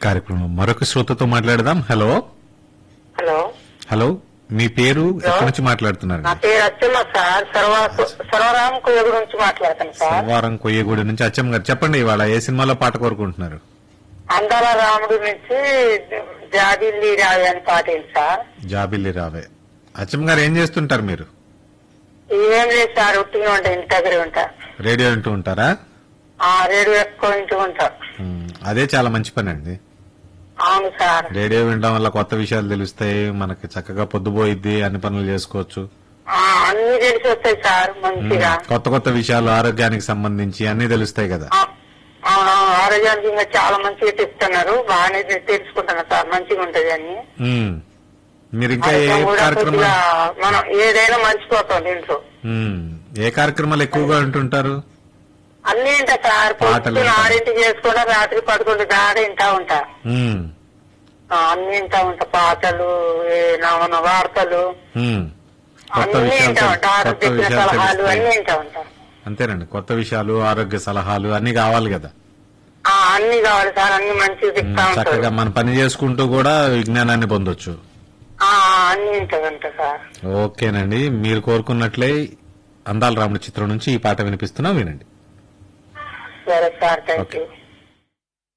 కార్యక్రమం మరొక శ్రోతతో మాట్లాడదాం హలో హలో హలో మీ పేరు ఎక్కడి నుంచి మాట్లాడుతున్నారు నా పేరు అచ్చమ్మ సార్ సర్వ సర్వరామ్ కుయ్య గురించి మాట్లాడతాను సార్ వారం కొయ్యగూడి నుంచి అచ్చమ్మ గారు చెప్పండి ఇవాళ ఏ సినిమాలో పాట కోరుకుంటున్నారు అందాల రాముడు నుంచి జాబిల్లి రావి అని పాట ఏంటి సార్ జాబిల్లి రావే అచ్చమ్మ గారు ఏం చేస్తుంటారు మీరు ఏం లేదు సార్ ఉట్టిగా ఉంటా ఇంటి దగ్గర ఉంటా రేడియో వింటూ ఉంటారా ఆ రేడియో ఎక్కువ ఇంటూ ఉంటా ఉమ్, అదే చాలా మంచి పని అండి అవును సార్ రేడియో వినడం వల్ల కొత్త విషయాలు తెలుస్తాయి మనకి చక్కగా పొద్దుపోయిద్ది అన్ని పనులు చేసుకోవచ్చు ఆ, అన్ని తెలిసి వస్తాయి సార్ మంచిగా కొత్త కొత్త విషయాలు ఆరోగ్యానికి సంబంధించి అన్ని తెలుస్తాయి కదా ఆ, అవునవును ఆరోగ్యానికి ఇంకా చాలా మంచిగా చెప్తున్నారు బాగానే తె- తెలుసుకుంటున్నా సార్ మంచిగా ఉంటది అన్ని ఉమ్. మీరు ఇంకా ఏ ఆరోగ్యం కూడా కార్యక్రమం కొద్దిగా మనం ఏదైనా మర్చిపోతాం దీంట్లో ఉమ్. ఏ కార్యక్రమాలు ఎక్కువగా వింటుంటారు అన్ని ఇంటా సార్ పాటలు పొద్దున వింటారు. ఆరింటికి చేసుకుంటా రాత్రి పదకొండు దాకా ఇంటా ఉంటా ఉమ్. ఆ, అన్ని ఇంటా ఉంటా పాటలు ఏ నవన వార్తలు ఉమ్. కొత్త అన్ని విషయాలు ఇంటా తెలు- ఉంటా కొత్త ఆరోగ్య విషయాలు సలహాలు అన్ని తెలుస్తాయి ఇంటా ఉంటా అంతేనండి కొత్త విషయాలు ఆరోగ్య సలహాలు అన్ని కావాలి కదా ఆ, అన్ని కావాలి సార్ అన్ని మంచిగా ఉమ్, చెప్తా ఉంటారు చక్కగా మన పని చేసుకుంటూ కూడా విజ్ఞానాన్ని పొందొచ్చు ఆ, అన్ని ఇంటా ఉంటా సార్ ఓకేనండి మీరు కోరుకున్నట్లే అందాల రాముడి చిత్రం నుంచి ఈ పాట వినిపిస్తున్నా వినండి సరే సార్ థ్యాంక్ ఓకే యూ